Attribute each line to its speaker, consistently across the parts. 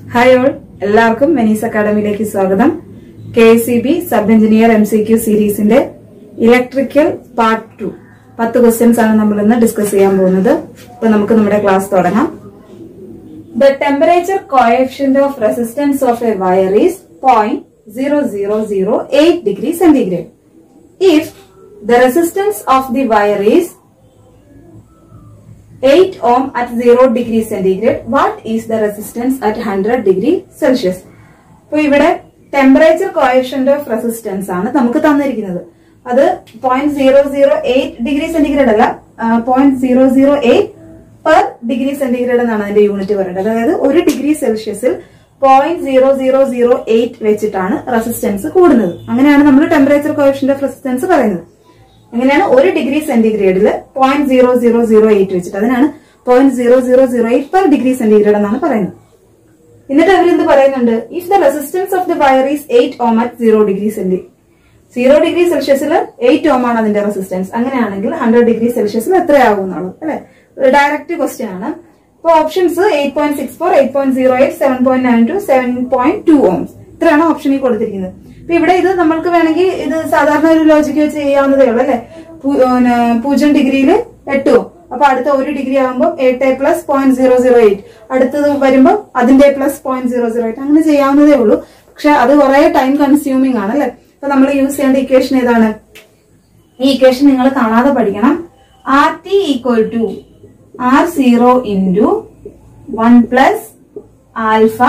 Speaker 1: Hi all എല്ലാവർക്കും Venice അക്കാഡമിയിലേക്ക് സ്വാഗതം K C B sub engineer M C Q സീരീസിന്റെ ഇലക്ട്രിക്കൽ പാർട്ട് ടു പത്ത് ക്വസ്റ്റ്യൻസ് ആണ് നമ്മൾ ഇന്ന് ഡിസ്കസ് ചെയ്യാൻ പോകുന്നത് അപ്പൊ നമുക്ക് നമ്മുടെ ക്ലാസ് തുടങ്ങാം the temperature coefficient of resistance of a wire is point zero zero zero eight degree centigrade if the resistance of the wire is 8 ohm at 0 degree centigrade. What is the resistance at 100 degree Celsius? അപ്പൊ ഇവിടെ temperature coefficient of resistance ആണ് നമുക്ക് തന്നിരിക്കുന്നത് അത് point zero zero eight degree centigrade അല്ല point zero zero eight per degree centigrade എന്നാണ് അതിന്റെ unit പറയുന്നത് അതായത് ഒരു ഡിഗ്രി സെൽഷ്യസിൽ point zero zero zero eight വെച്ചിട്ടാണ് റെസിസ്റ്റൻസ് കൂടുന്നത് അങ്ങനെയാണ് നമ്മൾ ടെമ്പറേച്ചർ കോയഫിഷ്യന്റ് ഓഫ് റെസിസ്റ്റൻസ് പറയുന്നത് എങ്ങനെയാണ് ഒരു ഡിഗ്രി സെന്റിഗ്രേഡിൽ point zero zero zero eight വെച്ചിട്ട് അതിനാണ് point zero zero zero eight per degree centigrade എന്നാണ് പറയുന്നത് എന്നിട്ട് അവരെന്ത് പറയുന്നുണ്ട് if the resistance of the wire is eight ohm at zero degree centi zero degree സെൽഷ്യസിൽ എയ്റ്റ് ഓം ആണ് അതിന്റെ റെസിസ്റ്റൻസ് അങ്ങനെയാണെങ്കിൽ ഹൺഡ്രഡ് ഡിഗ്രി സെൽഷ്യസിൽ എത്രയാവും എന്നുള്ളത് അല്ലെ ഡയറക്റ്റ് ക്വസ്റ്റ്യൻ ആണ് അപ്പൊ options eight point six four eight point zero eight seven point nine two seven point two ohms ഇത്രയാണ് ഓപ്ഷനിൽ കൊടുത്തിരിക്കുന്നത് അപ്പൊ ഇവിടെ ഇത് നമ്മൾക്ക് വേണമെങ്കിൽ ഇത് സാധാരണ ഒരു ലോജിക്ക് വെച്ച് ചെയ്യാവുന്നതേ ഉള്ളൂ അല്ലെ പൂജ്യം ഡിഗ്രിയിൽ എട്ട് ഓം അപ്പൊ അടുത്ത ഒരു ഡിഗ്രി ആകുമ്പോൾ എട്ട് plus point zero zero eight അടുത്തത് വരുമ്പോൾ അതിന്റെ plus point zero zero eight അങ്ങനെ ചെയ്യാവുന്നതേ ഉള്ളൂ പക്ഷെ അത് കുറെ ടൈം കൺസ്യൂമിംഗ് ആണ് അല്ലെ അപ്പൊ നമ്മൾ യൂസ് ചെയ്യേണ്ട ഇക്വേഷൻ ഏതാണ് ഈ ഇക്വേഷൻ നിങ്ങൾ കാണാതെ പഠിക്കണം R T equal to R zero into one plus alpha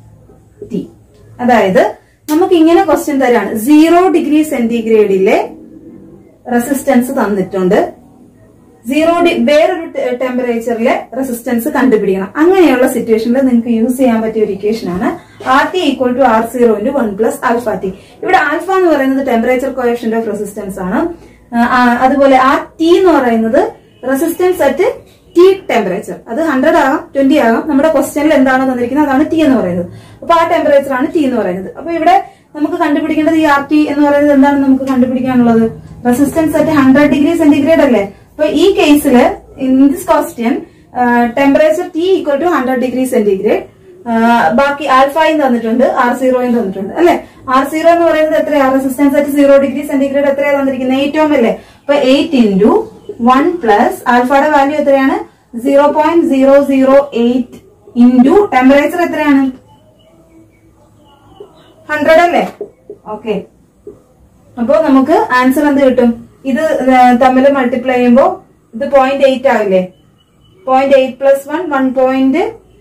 Speaker 1: T അതായത് നമുക്ക് ഇങ്ങനെ ക്വസ്റ്റ്യൻ തരാണ് സീറോ ഡിഗ്രി സെന്റിഗ്രേഡിലെ റെസിസ്റ്റൻസ് തന്നിട്ടുണ്ട് സീറോ ഡി വേറൊരു ടെമ്പറേച്ചറിലെ റെസിസ്റ്റൻസ് കണ്ടുപിടിക്കണം അങ്ങനെയുള്ള സിറ്റുവേഷനിൽ നിങ്ങൾക്ക് യൂസ് ചെയ്യാൻ പറ്റിയ ഒരു ഇക്വേഷൻ ആണ് R T equal to R zero into one plus alpha T ഇവിടെ ആൽഫ എന്ന് പറയുന്നത് ടെമ്പറേച്ചർ കോയഫിഷ്യന്റ് ഓഫ് റെസിസ്റ്റൻസ് ആണ് ആ, അതുപോലെ ആർ ടി എന്ന് പറയുന്നത് റെസിസ്റ്റൻസ് അറ്റ് ടി ടെമ്പറേച്ചർ അത് ഹൺഡ്രഡ് ആകാം ട്വന്റി ആകാം നമ്മുടെ ക്വസ്റ്റ്യനിൽ എന്താണ് തന്നിരിക്കുന്നത് അതാണ് ടി എന്ന് പറയുന്നത് അപ്പൊ ആ ടെമ്പറേച്ചർ ആണ് ടി എന്ന് പറയുന്നത് അപ്പൊ ഇവിടെ നമുക്ക് കണ്ടുപിടിക്കേണ്ടത് ഈ ആർ ടി എന്ന് പറയുന്നത് എന്താണ് നമുക്ക് കണ്ടുപിടിക്കാനുള്ളത് resistance at hundred degree centigrade അല്ലേ അപ്പൊ ഈ കേസിൽ in this question temperature T equal to hundred degree centigrade ബാക്കി ആൽഫയും തന്നിട്ടുണ്ട് ആർ സീറോയും തന്നിട്ടുണ്ട് അല്ലെ ആർ സീറോ എന്ന് പറയുന്നത് എത്രയാ resistance at zero degree centigrade എത്രയാ തന്നിരിക്കുന്നത് എയ്റ്റ് ഓം അല്ലേ അപ്പൊ എയ്റ്റ് ഇൻറ്റു വൺ പ്ലസ് ആൽഫയുടെ വാല്യൂ എത്രയാണ് zero point zero zero eight into temperature എത്രയാണ് ഹൺഡ്രഡ് അല്ലേ ഓക്കെ അപ്പോ നമുക്ക് ആൻസർ എന്ത് കിട്ടും ഇത് തമ്മിൽ മൾട്ടിപ്ലൈ ചെയ്യുമ്പോ ഇത് പോയിന്റ് എയ്റ്റ് ആവില്ലേ point eight plus one one point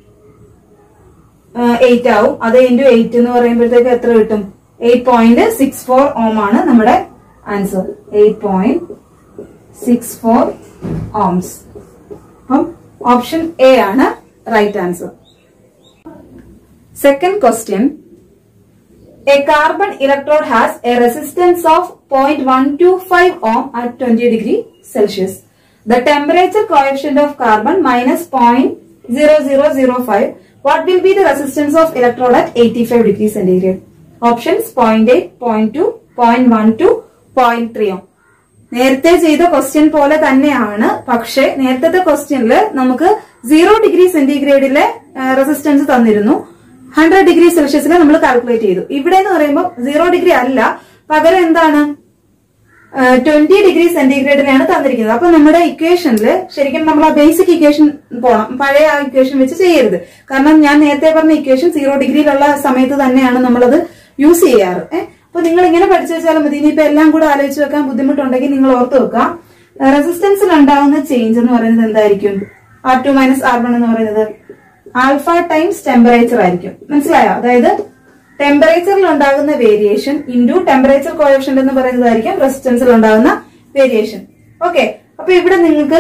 Speaker 1: eight ആവും അത് ഇൻറ്റു എയ്റ്റ് എന്ന് പറയുമ്പോഴത്തേക്ക് എത്ര കിട്ടും eight point six four ohm ആണ് നമ്മുടെ answer eight point six four ohms അപ്പം ഓപ്ഷൻ എ ആണ് right answer second question A carbon electrode has a resistance of 0.125 ohm at 20 degree Celsius. The temperature coefficient of carbon minus 0.0005. What will be the resistance of electrode at 85 degree centigrade? Options 0.8, 0.2, 0.12, 0.3 ohm. നേരത്തെ ചെയ്ത question പോലെ തന്നെയാണ് പക്ഷെ നേരത്തെ ക്വസ്റ്റ്യനിൽ നമുക്ക് zero degree സെന്റിഗ്രേഡിലെ resistance തന്നിരുന്നു ഹൺഡ്രഡ് ഡിഗ്രി സെൽഷ്യസിൽ നമ്മൾ കാൽക്കുലേറ്റ് ചെയ്തു ഇവിടെ എന്ന് പറയുമ്പോൾ സീറോ ഡിഗ്രി അല്ല പകരം എന്താണ് ട്വന്റി ഡിഗ്രി സെന്റിഗ്രേഡിലാണ് തന്നിരിക്കുന്നത് അപ്പൊ നമ്മുടെ ഇക്വേഷനിൽ ശരിക്കും നമ്മൾ ആ ബേസിക് ഇക്വേഷൻ പോണം പഴയ ആ ഇക്വേഷൻ വെച്ച് ചെയ്യരുത് കാരണം ഞാൻ നേരത്തെ പറഞ്ഞ ഇക്വേഷൻ സീറോ ഡിഗ്രിയിലുള്ള സമയത്ത് തന്നെയാണ് നമ്മളത് യൂസ് ചെയ്യാറ് ഏഹ് അപ്പൊ നിങ്ങൾ ഇങ്ങനെ പഠിച്ചു വെച്ചാലും മതി ഇനിയിപ്പോ എല്ലാം കൂടെ ആലോചിച്ച് വെക്കാൻ ബുദ്ധിമുട്ടുണ്ടെങ്കിൽ നിങ്ങൾ ഓർത്ത് വെക്കാം റെസിസ്റ്റൻസിൽ ഉണ്ടാവുന്ന ചേഞ്ച് എന്ന് പറയുന്നത് എന്തായിരിക്കും R two minus R one എന്ന് പറയുന്നത് ആൽഫ ടൈംസ് ടെമ്പറേച്ചർ ആയിരിക്കും മനസ്സിലായോ അതായത് ടെമ്പറേച്ചറിൽ ഉണ്ടാകുന്ന വേരിയേഷൻ ഇൻറ്റു ടെമ്പറേച്ചർ കോയഫിഷ്യന്റ് എന്ന് പറയുന്നതായിരിക്കും റെസിസ്റ്റൻസിൽ ഉണ്ടാകുന്ന വേരിയേഷൻ ഓക്കെ അപ്പൊ ഇവിടെ നിങ്ങൾക്ക്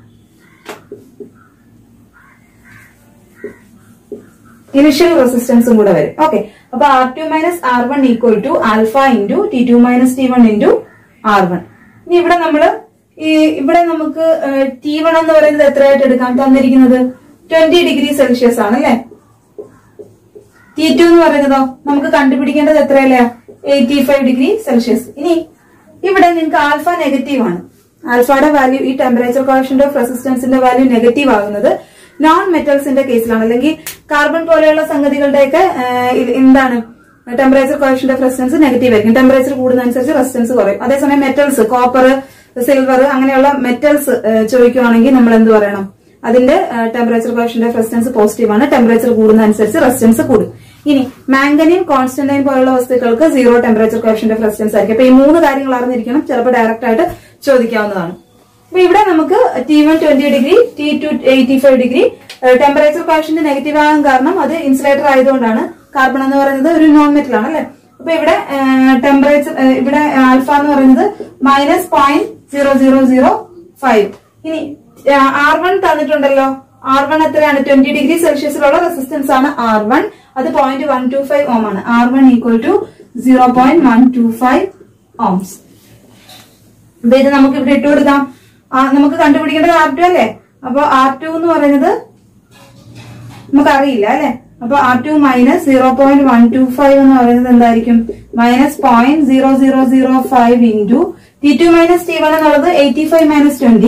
Speaker 1: ഇനിഷ്യൽ റെസിസ്റ്റൻസും കൂടെ വരും ഓക്കെ അപ്പൊ R two minus R one equal to alpha into T two minus T one into R one ഇനി ഇവിടെ നമ്മള് ഈ ഇവിടെ നമുക്ക് ടി വൺ എന്ന് പറയുന്നത് എത്രയായിട്ട് എടുക്കാം തന്നിരിക്കുന്നത് ട്വന്റി ഡിഗ്രി സെൽഷ്യസ് ആണ് അല്ലെ ടി ടു എന്ന് പറയുന്നതോ നമുക്ക് കണ്ടുപിടിക്കേണ്ടത് എത്രയല്ലേ എയ്റ്റി ഫൈവ് ഡിഗ്രി സെൽഷ്യസ് ഇനി ഇവിടെ നിങ്ങൾക്ക് ആൽഫ നെഗറ്റീവ് ആണ് ആൽഫയുടെ വാല്യൂ ഈ ടെമ്പറേച്ചർ കോഫിഷ്യന്റ് ഓഫ് റെസിസ്റ്റൻസിന്റെ വാല്യൂ നെഗറ്റീവ് ആകുന്നത് നോൺ മെറ്റൽസിന്റെ കേസിലാണ് അല്ലെങ്കിൽ കാർബൺ പോലെയുള്ള സംഗതികളുടെയൊക്കെ ആ, ഇത് എന്താണ് temperature coefficient of resistance negative ആയിരിക്കും ടെമ്പറേച്ചർ കൂടുന്നതനുസരിച്ച് റെസിസ്റ്റൻസ് കുറയും അതേസമയം മെറ്റൽസ് കോപ്പർ സിൽവർ അങ്ങനെയുള്ള മെറ്റൽസ് ചോദിക്കുവാണെങ്കിൽ നമ്മൾ എന്ത് പറയണം അതിന്റെ temperature coefficient of resistance positive ആണ് ടെമ്പറേച്ചർ കൂടുന്നതനുസരിച്ച് റെസിസ്റ്റൻസ് കൂടും ഇനി മാംഗനീൻ കോൺസ്റ്റന്റൈൻ പോലുള്ള വസ്തുക്കൾക്ക് zero temperature coefficient of resistance ആയിരിക്കും അപ്പൊ ഈ മൂന്ന് കാര്യങ്ങൾ അറിഞ്ഞിരിക്കണം ചിലപ്പോൾ ഡയറക്റ്റ് ആയിട്ട് ചോദിക്കാവുന്നതാണ് അപ്പൊ ഇവിടെ നമുക്ക് T one twenty degree T two eighty five degree temperature coefficient negative ആകാൻ കാരണം അത് ഇൻസുലേറ്റർ ആയതുകൊണ്ടാണ് കാർബൺ എന്ന് പറയുന്നത് ഒരു നോൺ മെറ്റൽ ആണ് അല്ലെ അപ്പൊ ഇവിടെ ടെമ്പറേച്ചർ ഇവിടെ ആൽഫ എന്ന് പറയുന്നത് minus point zero zero zero five ഇനി ആർ വൺ തന്നിട്ടുണ്ടല്ലോ ആർ വൺ എത്രയാണ് ട്വന്റി ഡിഗ്രി സെൽഷ്യസിലുള്ള റെസിസ്റ്റൻസ് ആണ് ആർ വൺ അത് point one two five ohm ആണ് R one equal to zero point one two five ohms അപ്പൊ ഇത് നമുക്ക് ഇവിടെ ഇട്ട് കൊടുക്കാം ആ, നമുക്ക് കണ്ടുപിടിക്കേണ്ടത് ആർ ടു അല്ലേ അപ്പൊ ആർ ടു എന്ന് പറയുന്നത് നമുക്ക് അറിയില്ല അല്ലെ അപ്പൊ R two minus zero point one two five എന്ന് പറയുന്നത് എന്തായിരിക്കും minus point zero zero zero five into T two minus T one എന്നുള്ളത് eighty five minus twenty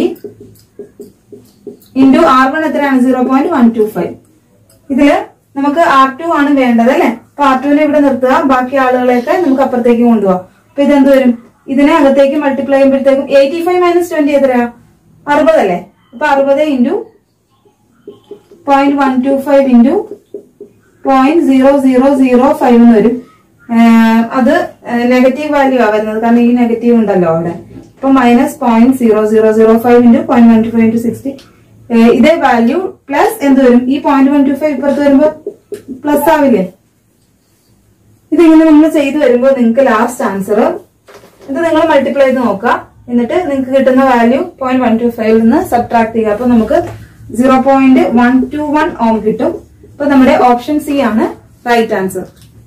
Speaker 1: into R one എത്രയാണ് zero point one two five ഇതില് നമുക്ക് R to ആണ് വേണ്ടത് അല്ലെ അപ്പൊ ആർ ടുവിനെ ഇവിടെ നിർത്തുക ബാക്കി ആളുകളെയൊക്കെ നമുക്ക് അപ്പുറത്തേക്ക് കൊണ്ടുപോകാം അപ്പൊ ഇതെന്ത് വരും ഇതിനെ അകത്തേക്ക് മൾട്ടിപ്ലൈ ചെയ്യുമ്പോഴത്തേക്കും എയ്റ്റി ഫൈവ് മൈനസ് ട്വന്റി എത്രയാ അറുപതല്ലേ അപ്പൊ അറുപത് into point one two five into point zero zero zero five എന്ന് വരും ഏഹ് അത് നെഗറ്റീവ് വാല്യൂ ആ വരുന്നത് കാരണം ഈ നെഗറ്റീവ് ഉണ്ടല്ലോ അവിടെ അപ്പൊ minus point zero zero zero five into point one two five into sixty ഇതേ വാല്യൂ പ്ലസ് എന്ത് വരും ഈ പോയിന്റ് വൺ ടു ഫൈവ് ഇപ്പുറത്ത് വരുമ്പോ പ്ലസ് ആവില്ലേ ഇതിങ്ങനെ നമ്മൾ ചെയ്തു വരുമ്പോൾ നിങ്ങൾക്ക് ലാസ്റ്റ് ആൻസർ ഇത് നിങ്ങൾ മൾട്ടിപ്ലൈ ചെയ്ത് നോക്കുക എന്നിട്ട് നിങ്ങൾക്ക് കിട്ടുന്ന വാല്യൂ പോയിന്റ് വൺ ടു ഫൈവിൽ നിന്ന് സബ്ട്രാക്ട് ചെയ്യുക അപ്പൊ നമുക്ക് zero point one two one ohm കിട്ടും അപ്പൊ നമ്മുടെ ഓപ്ഷൻ സി ആണ് right answer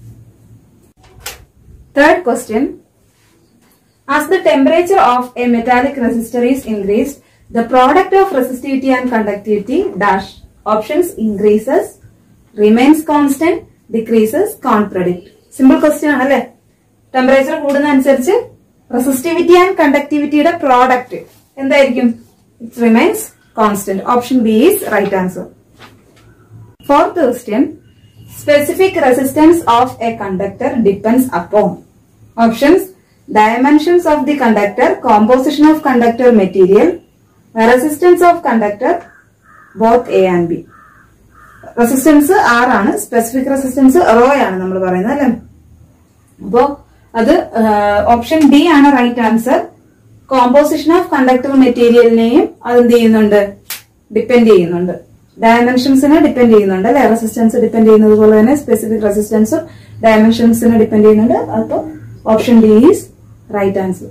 Speaker 1: third question As the temperature of a metallic resistor is increased, the product of resistivity and conductivity dash options increases, remains constant, decreases, can't predict. Simple question ആണല്ലേ temperature കൂടുന്നതനുസരിച്ച് resistivity and കണ്ടക്ടിവിറ്റിയുടെ product എന്തായിരിക്കും it remains constant option B is right answer fourth question specific resistance of a conductor depends upon options dimensions of the conductor, composition of conductor material, resistance of conductor, both A and B. Resistance R ആണ് specific resistance rho ആണ് നമ്മൾ പറയുന്നത് അല്ലെ അപ്പോ അത് option D ആണ് right answer composition of conductor മെറ്റീരിയലിനെയും അതെന്ത് ചെയ്യുന്നുണ്ട് ഡിപ്പെൻഡ് ചെയ്യുന്നുണ്ട് ഡയമെൻഷൻസിനെ ഡിപ്പെൻഡ് ചെയ്യുന്നുണ്ട് അല്ലെ റെസിസ്റ്റൻസ് ഡിപ്പെൻഡ് ചെയ്യുന്നത് പോലെ തന്നെ സ്പെസിഫിക് റെസിസ്റ്റൻസും ഡയമെൻഷൻസിനെ ഡിപ്പെൻഡ് ചെയ്യുന്നുണ്ട് അപ്പോൾ option D is right answer.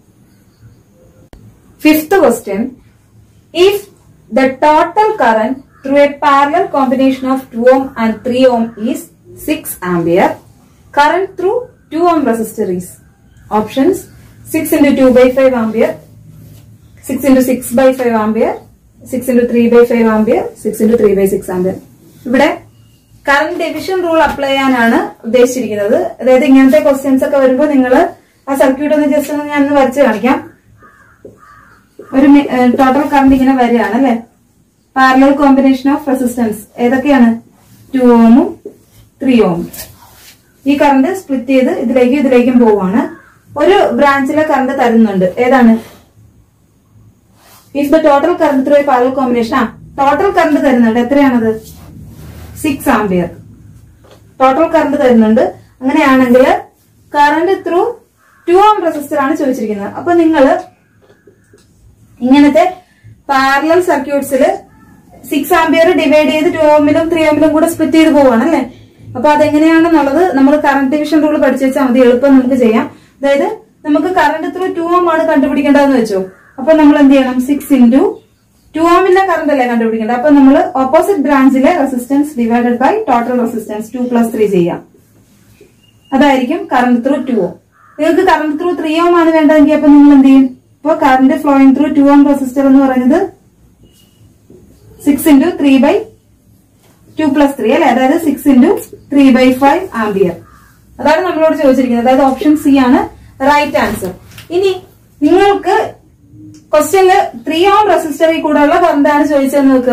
Speaker 1: Fifth question. If the total current through a parallel combination of 2 ohm and 3 ohm is 6 ampere, current through 2 ohm resistor is options 6 into 2 by 5 ampere, 6 into 6 by 5 ampere, 6 into 3 by 5 ampere, 6 into 3 by 6 ampere. ഇവിടെ current division rule apply ചെയ്യാനാണ് ഉദ്ദേശിച്ചിരിക്കുന്നത് അതായത് ഇങ്ങനത്തെ questions ഒക്കെ വരുമ്പോൾ നിങ്ങൾ ആ circuit ഒന്ന് ജസ്റ്റ് ഒന്ന് ഞാൻ ഒന്ന് വരച്ച് കാണിക്കാം ഒരു ടോട്ടൽ കറണ്ട് ഇങ്ങനെ വരികയാണ് അല്ലെ പാരലൽ കോമ്പിനേഷൻ ഓഫ് റെസിസ്റ്റൻസ് ഏതൊക്കെയാണ് ടു ഓമും ത്രീ ഓമും ഈ കറണ്ട് സ്പ്ലിറ്റ് ചെയ്ത് ഇതിലേക്കും ഇതിലേക്കും പോവുകയാണ് ഒരു ബ്രാഞ്ചിലെ കറണ്ട് തരുന്നുണ്ട് ഏതാണ് if the total current through parallel combination ആ ടോട്ടൽ കറണ്ട് തരുന്നുണ്ട് എത്രയാണത് സിക്സ് ആംബിയർ ടോട്ടൽ കറണ്ട് തരുന്നുണ്ട് അങ്ങനെയാണെങ്കിൽ current through two ohm resistor ആണ് ചോദിച്ചിരിക്കുന്നത് അപ്പൊ നിങ്ങൾ ഇങ്ങനത്തെ പാരലൽ സർക്യൂട്ട്സിൽ സിക്സ് ആംബിയർ ഡിവൈഡ് ചെയ്ത് ടു ഓമിലും ത്രീ ഓമിലും കൂടെ സ്പ്ലിറ്റ് ചെയ്ത് പോവാണ് അല്ലെ അപ്പൊ അതെങ്ങനെയാണെന്നുള്ളത് നമ്മൾ കറണ്ട് ഡിവിഷൻ റൂൾ പഠിച്ചു വെച്ചാൽ മതി എളുപ്പം നമുക്ക് ചെയ്യാം അതായത് നമുക്ക് കറണ്ട് ത്രൂ ടു ഓം ആണ് കണ്ടുപിടിക്കേണ്ടതെന്ന് വെച്ചോ അപ്പൊ നമ്മൾ എന്ത് ചെയ്യണം സിക്സ് ഇൻറ്റു ടു ഓമിന്റെ കറണ്ട് അല്ലേ കണ്ടുപിടിക്കേണ്ടത് അപ്പൊ നമ്മൾ ഓപ്പോസിറ്റ് ബ്രാഞ്ചിലെ resistance divided by total resistance two plus three ചെയ്യാം അതായിരിക്കും കറണ്ട് ത്രൂ ടു ഓം നിങ്ങൾക്ക് കറണ്ട് ത്രൂ ത്രീ ഓം ആണ് വേണ്ടതെങ്കിൽ അപ്പൊ നിങ്ങൾ എന്ത് ചെയ്യും ഇപ്പൊ current flowing through two ohm resistor എന്ന് പറയുന്നത് six into three by two plus three അല്ലെ അതായത് six into three by five ampere അതാണ് നമ്മളോട് ചോദിച്ചിരിക്കുന്നത് അതായത് ഓപ്ഷൻ സി ആണ് റൈറ്റ് ആൻസർ ഇനി നിങ്ങൾക്ക് ക്വസ്റ്റ്യനില് ത്രീ ഓം റെസിസ്റ്ററിൽ കൂടെയുള്ള കറണ്ട് ആണ് ചോദിച്ചതെന്ന് നോക്കുക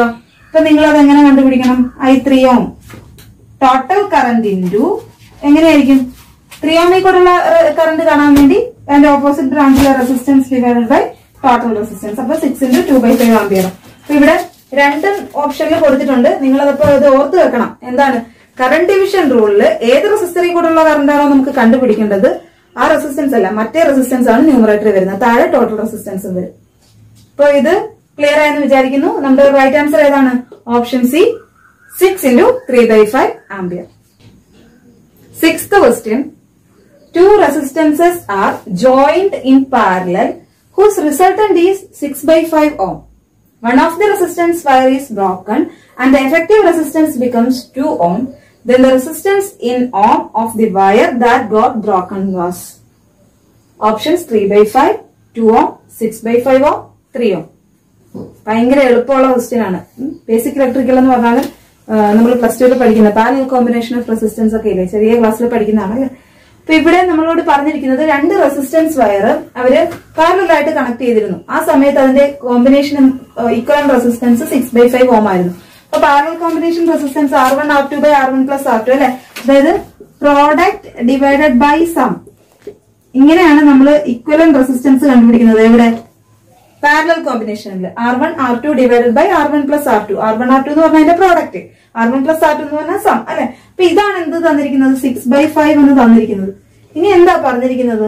Speaker 1: അപ്പൊ നിങ്ങൾ അത് എങ്ങനെ കണ്ടുപിടിക്കണം I three ohm total current into എങ്ങനെയായിരിക്കും ത്രീ ഓമിൽ കൂടെയുള്ള കറന്റ് കാണാൻ വേണ്ടി അതിന്റെ ഓപ്പോസിറ്റ് ബ്രാഞ്ചിലെ resistance divided by total resistance അപ്പൊ six into two by five ampere അപ്പൊ ഇവിടെ രണ്ട് ഓപ്ഷനിൽ കൊടുത്തിട്ടുണ്ട് നിങ്ങൾ അതപ്പോ അത് ഓർത്ത് വെക്കണം എന്താണ് കറന്റ് ഡിവിഷൻ റൂളിൽ ഏത് റെസിസ്റ്ററിൽ കൂടെയുള്ള കറന്റ് ആണോ നമുക്ക് കണ്ടുപിടിക്കേണ്ടത് ആ റെസിസ്റ്റൻസ് അല്ല മറ്റേ റെസിസ്റ്റൻസ് ആണ് ന്യൂമറേറ്റർ വരുന്നത് താഴെ ടോട്ടൽ റെസിസ്റ്റൻസും വരും അപ്പൊ ഇത് ക്ലിയർ ആയെന്ന് വിചാരിക്കുന്നു നമ്മുടെ റൈറ്റ് ആൻസർ ഏതാണ് option C six into three by five ampere sixth question two resistances are joint in parallel whose resultant is 6 by 5 ohm. One of the resistance wire is broken and the effective resistance becomes 2 ohm. Then the resistance in ohm of the wire that got broken was options 3 by 5, 2 ohm, 6 by 5 ohm, 3 ohm. ഭയങ്കര എളുപ്പമുള്ള question ആണ് basic electrical എന്ന് പറഞ്ഞാൽ നമ്മൾ plus ടുവിൽ പഠിക്കുന്ന parallel combination of resistance ഒക്കെ ഇല്ലേ ചെറിയ ക്ലാസ്സിൽ പഠിക്കുന്നതാണ് അല്ലേ അപ്പൊ ഇവിടെ നമ്മളോട് പറഞ്ഞിരിക്കുന്നത് രണ്ട് റെസിസ്റ്റൻസ് വയർ അവര് പാരലൽ ആയിട്ട് കണക്ട് ചെയ്തിരുന്നു ആ സമയത്ത് അതിന്റെ combination equivalent resistance six by five ohm ആയിരുന്നു അപ്പൊ parallel combination resistance R one R two by R one plus R two അല്ലെ അതായത് പ്രോഡക്റ്റ് ഡിവൈഡഡ് ബൈ സം ഇങ്ങനെയാണ് നമ്മൾ ഇക്വലൻ റെസിസ്റ്റൻസ് കണ്ടുപിടിക്കുന്നത് എവിടെ പാരലൽ കോമ്പിനേഷനിൽ R one R two divided by R one plus R two R one R two എന്ന് പറഞ്ഞാൽ അതിന്റെ product R one plus R two എന്ന് പറഞ്ഞാൽ സം അല്ലെ അപ്പൊ ഇതാണ് എന്ത് തന്നിരിക്കുന്നത് സിക്സ് ബൈ ഫൈവ് എന്ന് തന്നിരിക്കുന്നത് ഇനി എന്താ പറഞ്ഞിരിക്കുന്നത്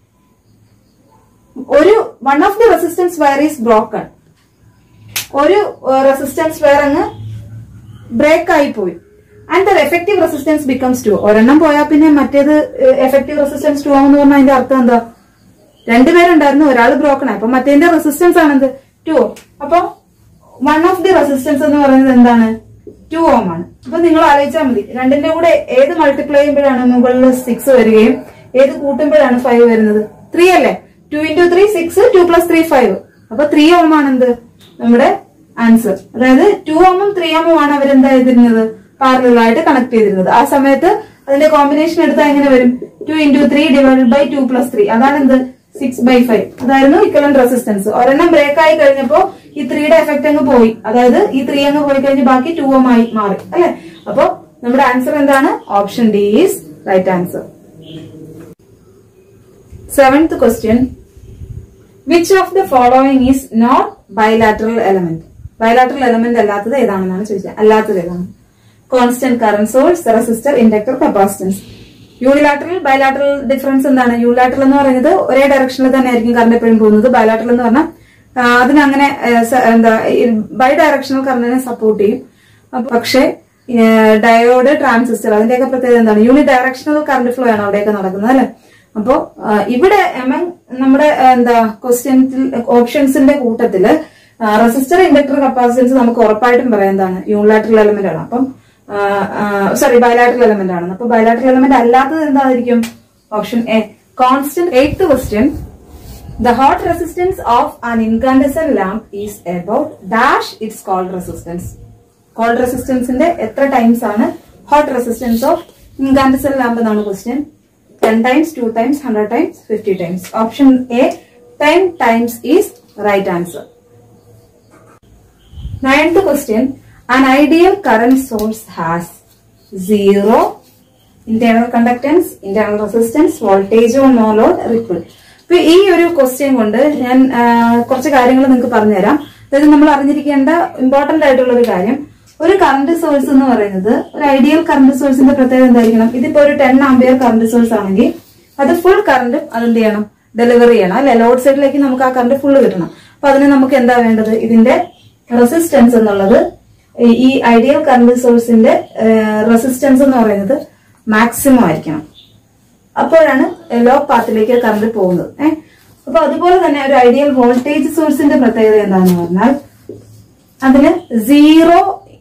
Speaker 1: ഒരു one of the resistance wire is broken ഒരു റെസിസ്റ്റൻസ് വയർ അങ്ങ് ബ്രേക്ക് ആയി പോയി and the effective resistance becomes two ഒരെണ്ണം പോയാൽ പിന്നെ മറ്റേത് എഫക്റ്റീവ് റെസിസ്റ്റൻസ് ടു ആണെന്ന് പറഞ്ഞാൽ അതിന്റെ അർത്ഥം എന്താ രണ്ടുപേരുണ്ടായിരുന്നു ഒരാൾ ബ്രോക്കൺ ആയി അപ്പൊ മറ്റേന്റെ റെസിസ്റ്റൻസ് ആണെന്ത് ടു അപ്പൊ വൺ ഓഫ് ദി റെസിസ്റ്റൻസ് എന്ന് പറയുന്നത് എന്താണ് ടു ഓം ആണ് അപ്പൊ നിങ്ങൾ ആലോചിച്ചാൽ മതി രണ്ടിന്റെ കൂടെ ഏത് മൾട്ടിപ്ലൈ ചെയ്യുമ്പോഴാണ് മുകളിൽ സിക്സ് വരികയും ഏത് കൂട്ടുമ്പോഴാണ് ഫൈവ് വരുന്നത് ത്രീ അല്ലേ two into three six two plus three five അപ്പൊ ത്രീ ഓം ആണ് എന്ത് നമ്മുടെ ആൻസർ അതായത് ടു ഓമും ത്രീ ഓമും ആണ് അവരെന്താ ചെയ്തിരുന്നത് പാരലായിട്ട് കണക്ട് ചെയ്തിരുന്നത് ആ സമയത്ത് അതിന്റെ കോമ്പിനേഷൻ എടുത്താൽ എങ്ങനെ വരും two into three divided by two plus three അതാണ് എന്ത് സിക്സ് ബൈ ഫൈവ് അതായിരുന്നു ഇക്വലന്റ് റെസിസ്റ്റൻസ് ഒരെണ്ണം ബ്രേക്ക് ആയി കഴിഞ്ഞപ്പോ ഈ ത്രീയുടെ എഫക്ട് അങ്ങ് പോയി അതായത് ഈ ത്രീ അങ്ങ് പോയി കഴിഞ്ഞ് ബാക്കി ടു ഓം ആയി മാറി അല്ലെ അപ്പൊ നമ്മുടെ ആൻസർ എന്താണ് option D is right answer seventh question which of the following is not bilateral element bilateral element അല്ലാത്തത് ഏതാണെന്നാണ് ചോദിച്ചത് അല്ലാത്തത് ഏതാണ് constant current source resistor inductor capacitance unilateral bilateral difference എന്താണ് യൂണിലാറ്ററൽ എന്ന് പറയുന്നത് ഒരേ ഡയറക്ഷനിൽ തന്നെ ആയിരിക്കും കറണ്ട് എപ്പോഴും പോകുന്നത് ബയലാറ്ററൽ എന്ന് പറഞ്ഞാൽ ആ, അതിനങ്ങനെ ആ, സ- എന്താ ബൈ ഡയറക്ഷണൽ കറണ്ടിനെ സപ്പോർട്ട് ചെയ്യും അപ്പൊ പക്ഷേ ഡയോഡ് ട്രാൻസിസ്റ്റർ അതിന്റെയൊക്കെ പ്രത്യേകത എന്താണ് യൂണി ഡയറക്ഷണൽ കറണ്ട് ഫ്ലോ ആണ് അവിടെയൊക്കെ നടക്കുന്നത് അല്ലെ അപ്പോ ആ, ഇവിടെ എമംഗ് നമ്മുടെ ആ, എന്താ ക്വസ്റ്റ്യൻ ഓപ്ഷൻസിന്റെ കൂട്ടത്തില് റെസിസ്റ്റർ ഇൻഡക്ടർ കപ്പാസിറ്റൻസ് നമുക്ക് ഉറപ്പായിട്ടും പറയാം എന്താണ് യൂണിലാറ്ററൽ എലമെന്റ് ആണ് അപ്പം സോറി ബയലാറ്ററൽ എലമെന്റ് ആണ് അപ്പൊ ബയലാറ്ററൽ എലമെന്റ് അല്ലാത്തത് എന്തായിരിക്കും option A constant eighth question The hot resistance of an incandescent lamp is about dash its cold resistance. Cold resistance ന്റെ എത്ര ടൈംസ് ആണ് hot resistance of incandescent lamp എന്നാണ് question ten times two times hundred times fifty times option A ten times is right answer Ninth question. An ideal current source has zero internal conductance, internal resistance, voltage or no load, ripple. അപ്പൊ ഈ ഒരു question കൊണ്ട് ഞാൻ ആ, കുറച്ച് കാര്യങ്ങൾ നിങ്ങൾക്ക് പറഞ്ഞുതരാം അതായത് നമ്മൾ അറിഞ്ഞിരിക്കേണ്ട ഇമ്പോർട്ടന്റ് ആയിട്ടുള്ള ഒരു കാര്യം ഒരു കറണ്ട് സോഴ്സ് എന്ന് പറയുന്നത് ഒരു ഐഡിയൽ കറണ്ട് സോഴ്സിന്റെ പ്രത്യേകത എന്തായിരിക്കണം ഇതിപ്പോ ഒരു ടെൻ ആംബിയർ കറണ്ട് സോഴ്സ് ആണെങ്കിൽ അത് ഫുൾ കറണ്ട് അതെന്ത് ചെയ്യണം ഡെലിവറി ചെയ്യണം അല്ലെ ലോഡ് സൈഡിലേക്ക് നമുക്ക് ആ കറണ്ട് ഫുള്ള് കിട്ടണം അപ്പൊ അതിന് നമുക്ക് എന്താ വേണ്ടത് ഇതിന്റെ റെസിസ്റ്റൻസ് എന്നുള്ളത് ഈ- ഈ ഐഡിയൽ കറണ്ട് സോഴ്സിന്റെ റെസിസ്റ്റൻസ് എന്ന് പറയുന്നത് മാക്സിമം ആയിരിക്കണം അപ്പോഴാണ് ലോ പാത്തിലേക്ക് കറണ്ട് പോകുന്നത് ഏഹ് അപ്പൊ അതുപോലെ തന്നെ ഒരു ഐഡിയൽ വോൾട്ടേജ് സോഴ്സിന്റെ പ്രത്യേകത എന്താണെന്ന് പറഞ്ഞാൽ അതിന് സീറോ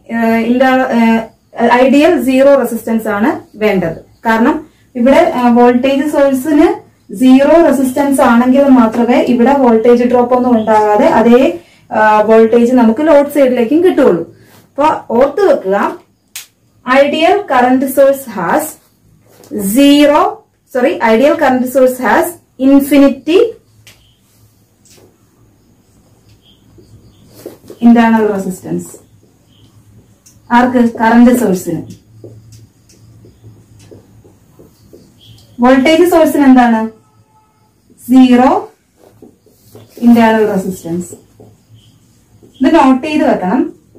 Speaker 1: ഐഡിയൽ സീറോ റെസിസ്റ്റൻസ് ആണ് വേണ്ടത് കാരണം ഇവിടെ വോൾട്ടേജ് സോഴ്സിന് സീറോ റെസിസ്റ്റൻസ് ആണെങ്കിൽ മാത്രമേ ഇവിടെ വോൾട്ടേജ് ഡ്രോപ്പ് ഒന്നും ഉണ്ടാകാതെ അതേ വോൾട്ടേജ് നമുക്ക് ലോഡ് സൈഡിലേക്കും കിട്ടുള്ളൂ അപ്പൊ ഓർത്ത് വെക്കുക ideal current source has zero sorry ideal current source has infinity internal resistance arc current സോഴ്സിന് വോൾട്ടേജ് സോഴ്സിന് എന്താണ് സീറോ ഇന്റേണൽ റെസിസ്റ്റൻസ് ഇത് നോട്ട് ചെയ്ത് വെക്കണം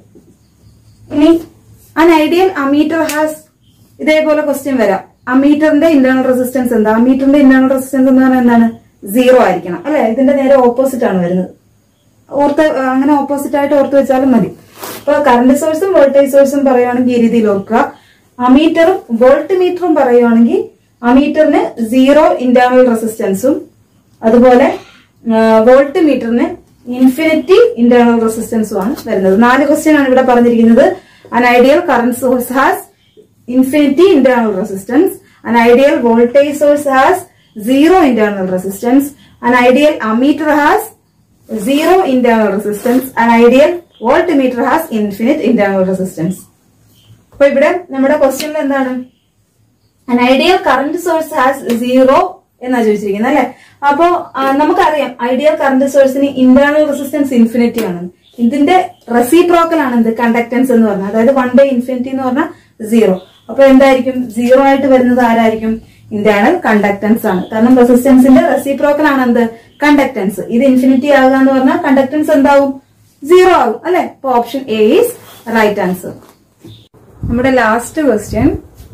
Speaker 1: ഇനി അൻ ഐഡിയൽ അമീറ്റർ ഹാസ് ഇതേപോലെ ക്വസ്റ്റ്യൻ വരാം അമീറ്ററിന്റെ ഇന്റേണൽ റെസിസ്റ്റൻസ് എന്താ അമീറ്ററിന്റെ ഇന്റേണൽ റെസിസ്റ്റൻസ് എന്ന് പറഞ്ഞാൽ എന്താണ് സീറോ ആയിരിക്കണം അല്ലെ ഇതിന്റെ നേരെ ഓപ്പോസിറ്റ് ആണ് വരുന്നത് ഓർത്ത് അങ്ങനെ ഓപ്പോസിറ്റ് ആയിട്ട് ഓർത്ത് വെച്ചാലും മതി അപ്പൊ കറണ്ട് സോഴ്സും വോൾട്ടേജ് സോഴ്സും പറയുവാണെങ്കിൽ ഈ രീതിയിൽ ഓർക്കുക അമീറ്ററും വോൾട്ട് മീറ്ററും പറയുവാണെങ്കിൽ അമീറ്ററിന് സീറോ ഇന്റേണൽ റെസിസ്റ്റൻസും അതുപോലെ വോൾട്ട് മീറ്ററിന് ഇൻഫിനിറ്റി ഇന്റേണൽ റെസിസ്റ്റൻസും ആണ് വരുന്നത് നാല് ക്വസ്റ്റ്യൻ ആണ് ഇവിടെ പറഞ്ഞിരിക്കുന്നത് an ideal current source has infinity internal resistance. An ideal voltage source has zero internal resistance. An ideal ammeter has zero internal resistance. An ideal voltmeter has infinite internal resistance. അപ്പൊ ഇവിടെ നമ്മുടെ ക്വസ്റ്റ്യനിൽ എന്താണ് an ideal current source has zero എന്നാ ചോദിച്ചിരിക്കുന്നത് അല്ലെ അപ്പോ ആ, നമുക്കറിയാം ഐഡിയൽ കറന്റ് സോഴ്സിന് ഇന്റേണൽ റെസിസ്റ്റൻസ് ഇൻഫിനിറ്റി ആണ് ഇതിന്റെ റെസിപ്രോക്കൽ ആണ് എന്ത് കണ്ടക്ടൻസ് എന്ന് പറഞ്ഞാൽ അതായത് വൺ ബൈ ഇൻഫിനിറ്റി എന്ന് പറഞ്ഞാൽ സീറോ അപ്പൊ എന്തായിരിക്കും സീറോ ആയിട്ട് വരുന്നത് ആരായിരിക്കും ഇന്റേണൽ കണ്ടക്ടൻസ് ആണ് കാരണം റെസിസ്റ്റൻസിന്റെ റെസിപ്രോക്കൽ ആണ് എന്ത് കണ്ടക്ടൻസ് ഇത് ഇൻഫിനിറ്റി ആകുക എന്ന് പറഞ്ഞാൽ കണ്ടക്ടൻസ് എന്താവും സീറോ ആകും അല്ലെ അപ്പൊ option A is right answer നമ്മുടെ last question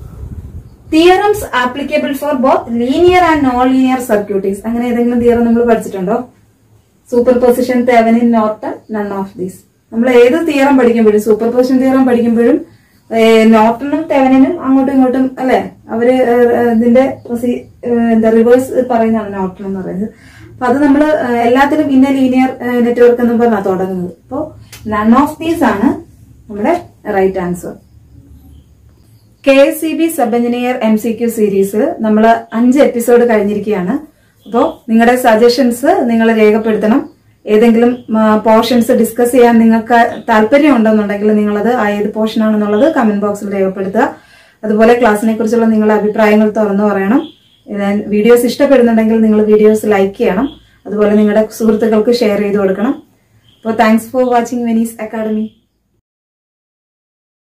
Speaker 1: theorems applicable for both linear and non linear circuits അങ്ങനെ ഏതെങ്കിലും തിയറം നമ്മൾ പഠിച്ചിട്ടുണ്ടോ superposition Thevenin Norton none of these നമ്മൾ ഏത് തിയറം പഠിക്കുമ്പോഴും സൂപ്പർ പൊസിഷൻ തിയറം പഠിക്കുമ്പോഴും ഏഹ്, നോർട്ടണും തെവനിനും അങ്ങോട്ടും ഇങ്ങോട്ടും അല്ലെ അവര് ഏഹ്, ഇതിന്റെ റെസി- ഏഹ്, എന്താ റിവേഴ്സ് പറയുന്നതാണ് നോർട്ടൺ എന്ന് പറയുന്നത് അപ്പൊ അത് നമ്മൾ എല്ലാത്തിലും ഇന്ന ലീനിയർ നെറ്റ്വർക്ക് എന്ന് പറഞ്ഞാൽ തുടങ്ങുന്നത് അപ്പോ നൺ ഓഫ് ദീസ് ആണ് നമ്മുടെ right answer K S C B sub engineer M C Q series നമ്മൾ അഞ്ച് എപ്പിസോഡ് കഴിഞ്ഞിരിക്കുകയാണ് അപ്പോൾ നിങ്ങളുടെ സജഷൻസ് നിങ്ങൾ രേഖപ്പെടുത്തണം ഏതെങ്കിലും പോർഷൻസ് ഡിസ്കസ് ചെയ്യാൻ നിങ്ങൾക്ക് താല്പര്യം ഉണ്ടെന്നുണ്ടെങ്കിൽ നിങ്ങളത് ആ ഏത് പോർഷൻ ആണെന്നുള്ളത് കമന്റ് ബോക്സിൽ രേഖപ്പെടുത്തുക അതുപോലെ ക്ലാസ്സിനെ കുറിച്ചുള്ള നിങ്ങളുടെ അഭിപ്രായങ്ങൾ തുറന്നു പറയണം വീഡിയോസ് ഇഷ്ടപ്പെടുന്നുണ്ടെങ്കിൽ നിങ്ങൾ വീഡിയോസ് ലൈക്ക് ചെയ്യണം അതുപോലെ നിങ്ങളുടെ സുഹൃത്തുക്കൾക്ക് ഷെയർ ചെയ്ത് കൊടുക്കണം അപ്പോൾ thanks for watching Venice academy